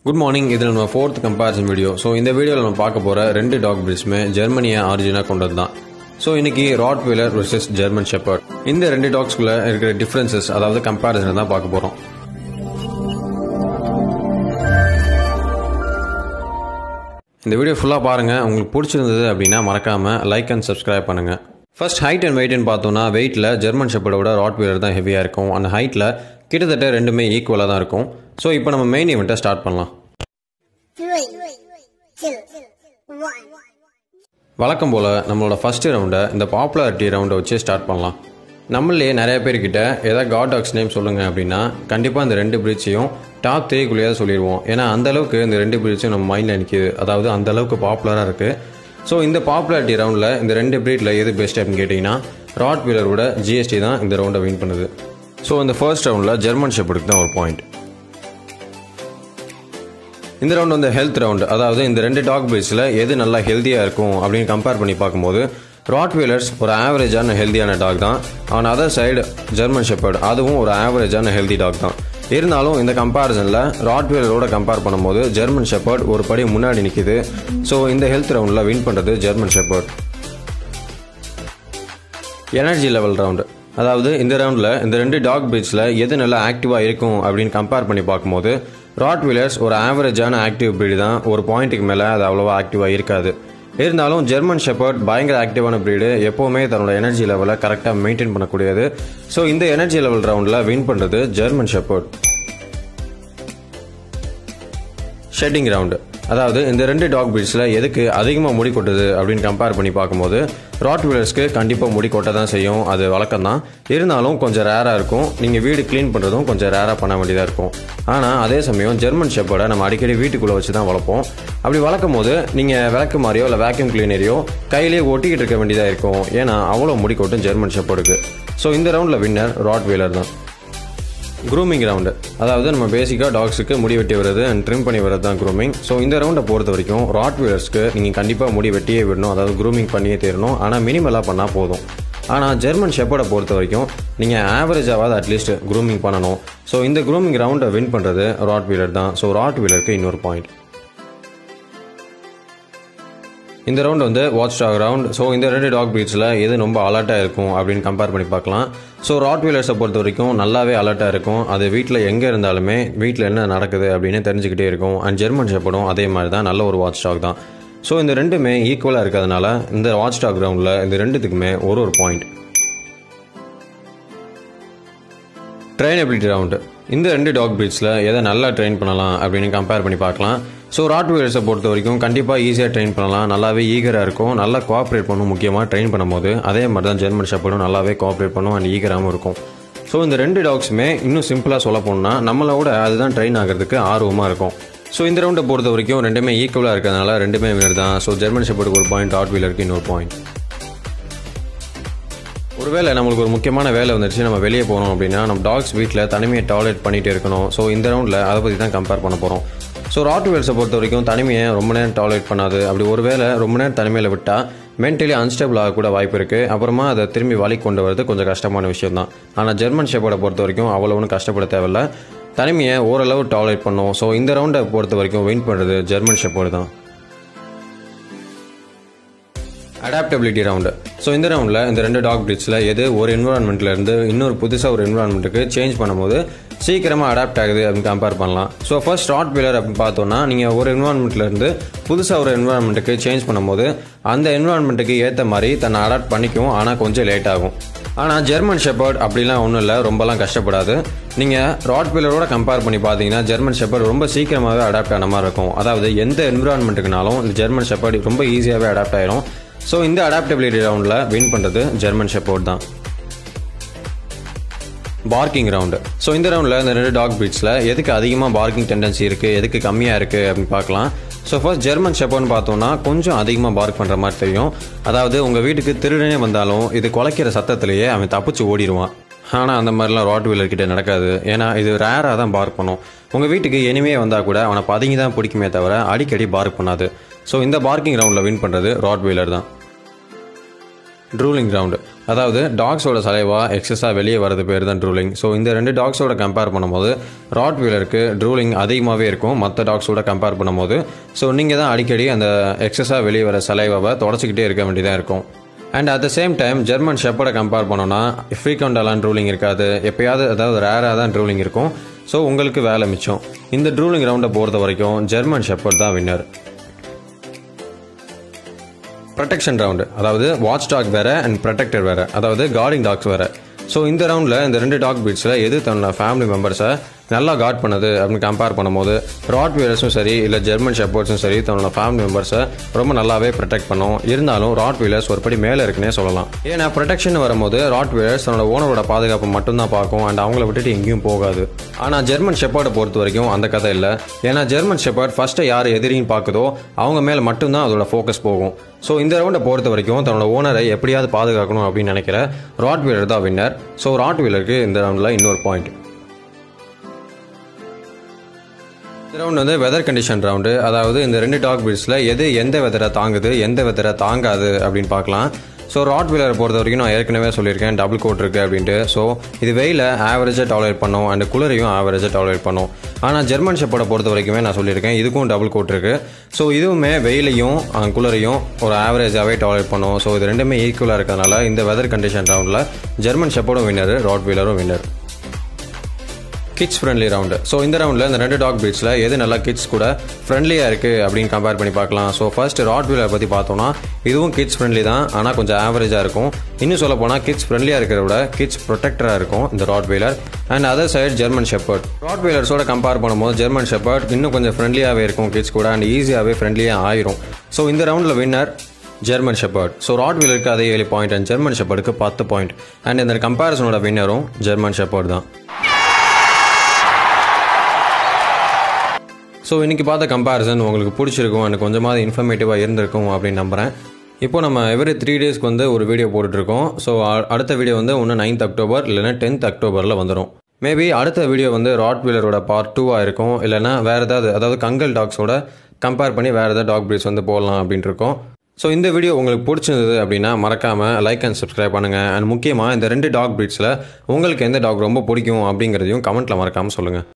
Good morning இதில் நம்ம fourth comparison video so இந்த வீடியோவில் நம்ம பார்க்க போகிற ரெண்டு டாக் பிரீட்ஸுமே ஜெர்மனியை ஆரிஜினாக கொண்டது தான் ஸோ இன்னைக்கு Rottweiler versus German shepherd இந்த ரெண்டு டாக்ஸ்குள்ள இருக்கிற டிஃப்ரென்சஸ் அதாவது கம்பேரிசனை தான் பார்க்க போகிறோம் இந்த வீடியோ ஃபுல்லாக பாருங்கள் உங்களுக்கு பிடிச்சிருந்தது அப்படின்னா மறக்காமல் லைக் அண்ட் சப்ஸ்கிரைப் பண்ணுங்கள் ஃபர்ஸ்ட் ஹைட் அண்ட் வெயிட்னு பார்த்தோன்னா வெயிட்டில் ஜெர்மன் ஷெப்பர்டோட ராட் வீலர் தான் ஹெவியாக இருக்கும் அந்த ஹைட்டில் கிட்டத்தட்ட ரெண்டுமே ஈக்குவலாக தான் இருக்கும் ஸோ இப்போ நம்ம மெயின் ஈவெண்ட்டை ஸ்டார்ட் பண்ணலாம் Three, two, one. வழக்கம் போல் நம்மளோட ஃபஸ்ட்டு ரவுண்டை இந்த பாப்புலாரிட்டி ரவுண்டை வச்சு ஸ்டார்ட் பண்ணலாம் நம்மளே நிறைய பேர்கிட்ட ஏதாவது காட் டாக்ஸ் நேம் சொல்லுங்கள் அப்படின்னா கண்டிப்பாக இந்த ரெண்டு பிரீச்சையும் டாப் த்ரீக்குள்ளேயே சொல்லிடுவோம் ஏன்னா அந்த அளவுக்கு இந்த ரெண்டு பிரீச்சும் நம்ம மைண்டில் நிற்கிது அதாவது அந்த அளவுக்கு பாப்புலராக இருக்குது ஸோ இந்த பாப்புலாரிட்டி ரவுண்டில் இந்த ரெண்டு பிரீட்டில் எது பெஸ்ட் அப்படின்னு கேட்டிங்கன்னா ராட் வீலரோட ஜிஎஸ்டி தான் இந்த ரவுண்டை வின் பண்ணுது ஸோ இந்த ஃபர்ஸ்ட் ரவுண்டில் ஜெர்மன் ஷெப்பர்டுக்கு தான் ஒரு பாயிண்ட் இந்த ரவுண்ட் வந்து ஹெல்த் ரவுண்ட் அதாவது இந்த ரெண்டு டாக் பிரீட்ஸில் எது நல்லா ஹெல்த்தியாக இருக்கும் அப்படின்னு கம்பேர் பண்ணி பார்க்கும்போது ராட் வீலர்ஸ் ஒரு ஆவரேஜான ஹெல்த்தியான டாக் தான் on other side German shepherd அதுவும் ஒரு ஆவரேஜான ஹெல்தி டாக் தான் இருந்தாலும் இந்த கம்பேரிசனில் ராட் வீலரோட கம்பேர் பண்ணும்போது ஜெர்மன் ஷெப்பர்ட் ஒரு படி முன்னாடி நிற்கிது ஸோ இந்த ஹெல்த் ரவுண்டில் வின் பண்ணுறது German shepherd energy level round அதாவது இந்த ரவுண்டில் இந்த ரெண்டு டாக் பிரீட்ஸில் எது நல்லா ஆக்டிவாக இருக்கும் அப்படின்னு கம்பேர் பண்ணி பார்க்கும்போது ராட் வீலர்ஸ் ஒரு ஆவரேஜான ஆக்டிவ் பிரீடு தான் ஒரு பாயிண்ட்டுக்கு மேலே அது அவ்வளோவா ஆக்டிவாக இருக்காது இருந்தாலும் ஜெர்மன் ஷெப்பர்ட் பயங்கர ஆக்டிவான பிரீடு எப்போவுமே தன்னோட எனர்ஜி லெவலை கரெக்டாக மெயின்டைன் பண்ணக்கூடியது ஸோ இந்த எனர்ஜி லெவல் ரவுண்டில் வின் பண்ணுறது ஜெர்மன் ஷெப்பர்ட் ஷெட்டிங் ரவுண்டு அதாவது இந்த ரெண்டு டாக் பிரீட்ஸில் எதுக்கு அதிகமாக முடி கொட்டுது அப்படின்னு கம்பேர் பண்ணி பார்க்கும்போது ராட் வீலர்ஸ்க்கு கண்டிப்பாக முடி கொட்ட தான் செய்யும் அது வழக்கம் தான் இருந்தாலும் கொஞ்சம் ரேராக இருக்கும் நீங்கள் வீடு க்ளீன் பண்ணுறதும் கொஞ்சம் ரேராக பண்ண வேண்டியதாக இருக்கும் ஆனால் அதே சமயம் ஜெர்மன் ஷெப்பர்டை நம்ம அடிக்கடி வீட்டுக்குள்ளே வச்சு தான் வளர்ப்போம் அப்படி வளர்க்கும் போது நீங்கள் விளக்கு மாதிரியோ இல்லை வேக்யூம் கிளீனரையோ கையிலேயே ஒட்டிக்கிட்டு இருக்க வேண்டியதாக இருக்கும் ஏன்னா அவ்வளோ முடி கொட்டும் ஜெர்மன் ஷெப்பர்டுக்கு ஸோ இந்த ரவுண்டில் வின்னர் ராட் வீலர் தான் க்ரூமிங் ரவுண்டு அதாவது நம்ம பேசிக்காக டாக்ஸுக்கு முடி வெட்டி வருது அண்ட் ட்ரிம் பண்ணி வரது தான் க்ரூமிங் ஸோ இந்த ரவுண்டை பொறுத்த வரைக்கும் ராட் வீலர்ஸ்க்கு நீங்கள் கண்டிப்பாக முடி வெட்டியே விடணும் அதாவது க்ரூமிங் பண்ணியே தீரணும் ஆனால் மினிமலாக பண்ணால் போதும் ஆனால் ஜெர்மன் ஷெப்பர்டை பொறுத்த வரைக்கும் நீங்கள் ஆவரேஜாவது அட்லீஸ்ட் க்ரூமிங் பண்ணணும் ஸோ இந்த க்ரூமிங் ரவுண்டை வின் பண்ணுறது ராட் வீலர் தான் ஸோ ராட் வீலருக்கு இன்னொரு பாயிண்ட் இந்த ரவுண்ட் வந்து வாட்ச் டாக் ரவுண்ட் ஸோ இந்த ரெண்டு டாக் பிரீட்ஸில் எது ரொம்ப அலர்ட்டாக இருக்கும் அப்படின்னு கம்பேர் பண்ணி பார்க்கலாம் ஸோ ராட் வீலர்ஸை பொறுத்த வரைக்கும் நல்லாவே அலர்ட்டாக இருக்கும் அது வீட்டில் எங்கே இருந்தாலுமே வீட்டில் என்ன நடக்குது அப்படின்னு தெரிஞ்சுக்கிட்டே இருக்கும் அண்ட் ஜெர்மன் ஷெப்பர்டும் அதே மாதிரி தான் நல்ல ஒரு வாட்ச் டாக் தான் ஸோ இந்த ரெண்டுமே ஈக்குவலாக இருக்கிறதுனால இந்த வாட்ச் டாக் ரவுண்டில் இந்த ரெண்டுத்துக்குமே ஒரு ஒரு பாயிண்ட் ட்ரெயினபிலிட்டி ரவுண்டு இந்த ரெண்டு டாக் பிரீட்ஸில் எதை நல்லா ட்ரெயின் பண்ணலாம் அப்படின்னு கம்பேர் பண்ணி பார்க்கலாம் ஸோ ராட் வீலர்ஸை பொறுத்த வரைக்கும் கண்டிப்பாக ஈஸியாக ட்ரெயின் பண்ணலாம் நல்லாவே ஈகராக இருக்கும் நல்லா கோஆப்ரேட் பண்ணும் முக்கியமாக ட்ரெயின் பண்ணும்போது அதே மாதிரி தான் ஜெர்மன் ஷெப்பர்டும் நல்லாவே கோஆப்ரேட் பண்ணும் அண்ட் ஈகராகவும் இருக்கும் ஸோ இந்த ரெண்டு டாக்ஸுமே இன்னும் சிம்பிளாக சொல்ல போனோம்னா நம்மளோட அதுதான் ட்ரெயின் ஆகிறதுக்கு ஆர்வமாக இருக்கும் ஸோ இந்த ரவுண்டை பொறுத்த வரைக்கும் ரெண்டுமே ஈக்குவலாக இருக்கிறதுனால ரெண்டுமே வினர் தான் ஸோ ஜெர்மன் ஷெப்பர்டுக்கு ஒரு பாயிண்ட் ராட் வீலருக்கு இன்னொரு பாயிண்ட் ஒருவேளை நம்மளுக்கு ஒரு முக்கியமான வேலை வந்துருச்சு நம்ம வெளியே போகிறோம் அப்படின்னா நம்ம டாக்ஸ் வீட்டில் தனிமையை டாய்லெட் பண்ணிகிட்டே இருக்கணும் ஸோ இந்த ரவுண்டில் அதை பற்றி தான் கம்பேர் பண்ண போகிறோம் ஸோ ராட் வீல்ஸை பொறுத்த வரைக்கும் தனிமையை ரொம்ப நேரம் டாய்லெட் பண்ணாது அப்படி ஒருவேளை ரொம்ப நேரம் தனிமையில் விட்டால் மென்டலி அன்ஸ்டேபிள் ஆகக்கூட வாய்ப்பு இருக்குது அப்புறமா அதை திரும்பி வழி கொண்டு வரது கொஞ்சம் கஷ்டமான விஷயம் தான் ஆனால் ஜெர்மன் ஷெப்பர்டை பொறுத்த வரைக்கும் அவ்வளோ ஒன்றும் கஷ்டப்பட தேவையில்ல தனிமையை ஓரளவு டாய்லெட் பண்ணும் ஸோ இந்த ரவுண்டை பொறுத்த வரைக்கும் வின் பண்ணுறது ஜெர்மன் ஷெப்பர்டு தான் அடாப்டபிலிட்டி ரவுண்டு ஸோ இந்த ரவுண்டில் இந்த ரெண்டு டாக் பிரீட்ஸில் எது ஒரு environmentல இருந்து இன்னொரு புதுசாக ஒரு என்வரான்மெண்ட்டுக்கு சேஞ்ச் பண்ணும்போது சீக்கிரமாக அடாப்ட் ஆகுது அப்படின்னு கம்பேர் பண்ணலாம் ஸோ ஃபர்ஸ்ட் ராட் வீலர் அப்படின்னு பார்த்தோன்னா நீங்கள் ஒரு environmentல இருந்து புதுசாக ஒரு என்வரான்மெண்ட்டுக்கு சேஞ்ச் பண்ணும்போது அந்த என்வரான்மெண்ட்டுக்கு ஏற்ற மாதிரி தன்னை அடாப்ட் பண்ணிக்கும் ஆனால் கொஞ்சம் லேட் ஆகும் ஆனால் ஜெர்மன் ஷெப்பர்ட் அப்படிலாம் ஒன்றும் இல்லை ரொம்பலாம் கஷ்டப்படாது நீங்கள் ராட் வீலரோட கம்பேர் பண்ணி பார்த்தீங்கன்னா ஜெர்மன் ஷெப்பர்ட் ரொம்ப சீக்கிரமாகவே அடாப்ட் ஆன மாதிரி இருக்கும் அதாவது எந்த என்விரான்மெண்ட்டுக்குனாலும் இந்த ஜெர்மன் ஷெப்பர்ட் ரொம்ப ஈஸியாகவே அடாப்ட் ஆயிரும் ஸோ இந்த அடாப்டபிலிட்டி ரவுண்டில் வின் பண்ணுறது ஜெர்மன் ஷெப்போர்ட் தான் பார்க்கிங் ரவுண்டு ஸோ இந்த ரவுண்டில் இந்த ரெண்டு டாக் பிரீட்ஸில் எதுக்கு அதிகமாக பார்க்கிங் டெண்டன்சி இருக்குது எதுக்கு கம்மியாக இருக்குது அப்படின்னு பார்க்கலாம் ஸோ ஃபர்ஸ்ட் ஜெர்மன் ஷெப்பர்னு பார்த்தோம்னா கொஞ்சம் அதிகமாக பார்க் பண்ணுற மாதிரி தெரியும் அதாவது உங்கள் வீட்டுக்கு திருடனே வந்தாலும் இது குலைக்கிற சத்தத்திலேயே அவன் தப்பிச்சு ஓடிடுவான் ஆனால் அந்த மாதிரிலாம் ராட் வீலர் கிட்ட நடக்காது ஏன்னா இது ரேராக தான் பார்க் பண்ணும் உங்கள் வீட்டுக்கு எனிமே வந்தால் கூட அவனை பதுங்கி தான் பிடிக்குமே தவிர அடிக்கடி பார்க் பண்ணாது ஸோ இந்த பார்க்கிங் ரவுண்டில் வின் பண்ணுறது ராட் வீலர் தான் ட்ரூலிங் ரவுண்டு அதாவது டாக்ஸோட சலைவா எக்ஸஸாக வெளியே வரது பேர் தான் ட்ரூலிங் ஸோ இந்த ரெண்டு டாக்ஸோட கம்பேர் பண்ணும்போது ராட் வீலருக்கு ட்ரூலிங் அதிகமாகவே இருக்கும் மற்ற டாக்ஸோட கம்பேர் பண்ணும்போது ஸோ நீங்கள் தான் அடிக்கடி அந்த எக்ஸஸாக வெளியே வர சலைவாவை தொடச்சிக்கிட்டே இருக்க வேண்டியதாக இருக்கும் and at the same time German ஷெப்பர்டை கம்பேர் பண்ணோன்னா ஃப்ரீக்வெண்ட்டாலாம் ட்ரூலிங் இருக்காது எப்பயாவது அதாவது ரேராக தான் ட்ரூலிங் இருக்கும் ஸோ உங்களுக்கு வேலை மிச்சம் இந்த ட்ரூலிங் ரவுண்டை பொறுத்த வரைக்கும் ஜெர்மன் ஷெப்பர்ட் தான் வின்னர் ப்ரொடெக்ஷன் ரவுண்டு அதாவது வாட்ச் டாக் வேறு அண்ட் ப்ரொடெக்டர் வேறு அதாவது கார்டிங் டாக்ஸ் வேறு ஸோ இந்த ரவுண்டில் இந்த ரெண்டு டாக் பீட்ஸில் எது தன்னோட ஃபேமிலி மெம்பர்ஸை நல்லா கார்ட் பண்ணுது அப்படின்னு கம்பேர் பண்ணும்போது ராட் வீலர்ஸும் சரி இல்லை ஜெர்மன் ஷெப்பர்ட்ஸும் சரி தன்னோட ஃபேமிலி மெம்பர்ஸை ரொம்ப நல்லாவே ப்ரொடெக்ட் பண்ணும் இருந்தாலும் ராட் வீலர்ஸ் ஒரு படி மேலே இருக்குன்னே சொல்லலாம் ஏன்னா ப்ரொடெக்ஷன் வரும்போது ராட் வீலர்ஸ் தன்னோட ஓனரோட பாதுகாப்பு மட்டும்தான் பார்க்கும் அண்ட் அவங்கள விட்டுட்டு எங்கேயும் போகாது ஆனால் ஜெர்மன் ஷெப்பர்டை பொறுத்த வரைக்கும் அந்த கதை இல்லை ஏன்னா ஜெர்மன் ஷெப்பர்ட் ஃபஸ்ட்டு யார் எதிரின்னு பார்க்குதோ அவங்க மேலே மட்டும்தான் அதோட ஃபோக்கஸ் போகும் ஸோ இந்த ரவுண்டை பொறுத்த வரைக்கும் தன்னோட ஓனரை எப்படியாவது பாதுகாக்கணும் அப்படின்னு நினைக்கிற ராட் வீலர் தான் வின்னர் ஸோ ராட் வீலருக்கு இந்த ரவுண்டில் இன்னொரு பாயிண்ட் இந்த ரவுண்ட் வந்து வெதர் கண்டிஷன் ரவுண்டு அதாவது இந்த ரெண்டு டாக் பீட்ஸில் எது எந்த வெதரை தாங்குது எந்த வெதரை தாங்காது அப்படின்னு பார்க்கலாம் ஸோ ராட் வீலரை பொறுத்த வரைக்கும் நான் ஏற்கனவே சொல்லியிருக்கேன் டபுள் கோட் இருக்குது அப்படின்ட்டு ஸோ இது வெயில ஆவரேஜாக டாலரேட் பண்ணும் அண்ட் குளிரையும் ஆவரேஜாக டாலரேட் பண்ணும் ஆனால் ஜெர்மன் ஷெப்போட பொறுத்த வரைக்குமே நான் சொல்லியிருக்கேன் இதுக்கும் டபுள் கோட் இருக்குது ஸோ இதுவுமே வெயிலையும் அஹ், குளிரையும் ஒரு ஆவரேஜாகவே டாலரேட் பண்ணும் ஸோ இது ரெண்டுமே ஈக்குவலாக இருக்கிறதுனால இந்த வெதர் கண்டிஷன் ரவுண்டில் ஜெர்மன் ஷெப்போடும் வின்னர் ராட் வீலரும் winner kids friendly round so இந்த ரவுண்டில் இந்த ரெண்டு டாக் பீட்ஸில் எது நல்லா கிட்ஸ் கூட ஃப்ரெண்ட்லியாக இருக்குது அப்படின்னு கம்பேர் பண்ணி பார்க்கலாம் ஸோ ஃபர்ஸ்ட் ராட் வீலர் பற்றி பார்த்தோம்னா இதுவும் கிட்ஸ் ஃப்ரெண்ட்லி தான் ஆனால் கொஞ்சம் ஆவரேஜாக இருக்கும் இன்னும் சொல்ல போனால் கிட்ஸ் ஃப்ரெண்ட்லியாக இருக்கிறத விட கிட்ஸ் ப்ரொடெக்டராக இருக்கும் இந்த Rottweiler and other side German shepherd ராட் வீலர்ஸோட கம்பேர் பண்ணும்போது ஜெர்மன் ஷெப்பர்ட் இன்னும் கொஞ்சம் ஃப்ரெண்ட்லியாகவே இருக்கும் கிட்ஸ் கூட அண்ட் ஈஸியாகவே ஃப்ரெண்ட்லியாக ஆயிரும் ஸோ இந்த ரவுண்டில் வின்னர் ஜெர்மன் ஷெப்பர்ட் ஸோ ராட் வீலருக்கு அதே ஏழு பாயிண்ட் அண்ட் ஜெர்மன் ஷெப்பர்டுக்கு பத்து பாயிண்ட் அண்ட் இந்த கம்பேரிசனோட வின்னரும் ஜெர்மன் ஷெப்பர்ட் தான் ஸோ இன்றைக்கி பார்த்த கம்பேரிசன் உங்களுக்கு பிடிச்சிருக்கும் எனக்கு கொஞ்சமாவது இன்ஃபர்மேட்டிவாக இருந்திருக்கும் அப்படின்னு நம்புகிறேன் இப்போ நம்ம எவ்ரி த்ரீ டேஸ்க்கு வந்து ஒரு வீடியோ போட்டுட்ருக்கோம் ஸோ அடுத்த வீடியோ வந்து ஒன்று நைன்த் அக்டோபர் இல்லைன்னா டென்த் அக்டோபரில் வந்துடும் மேபி அடுத்த வீடியோ வந்து ராட் வீலரோட பார்ட் டூவாக இருக்கும் இல்லைன்னா வேறு ஏதாவது அதாவது கங்கல் டாக்ஸோட கம்பேர் பண்ணி வேறு ஏதாவது டாக் பிரீட்ஸ் வந்து போடலாம் அப்படின்ட்டு இருக்கோம் ஸோ இந்த வீடியோ உங்களுக்கு பிடிச்சிருந்தது அப்படின்னா மறக்காமல் லைக் அண்ட் சப்ஸ்கிரைப் பண்ணுங்கள் அண்ட் முக்கியமாக இந்த ரெண்டு டாக் பிரீட்ஸில் உங்களுக்கு எந்த டாக் ரொம்ப பிடிக்கும் அப்படிங்கிறதையும் கமெண்ட்டில் மறக்காமல் சொல்லுங்கள்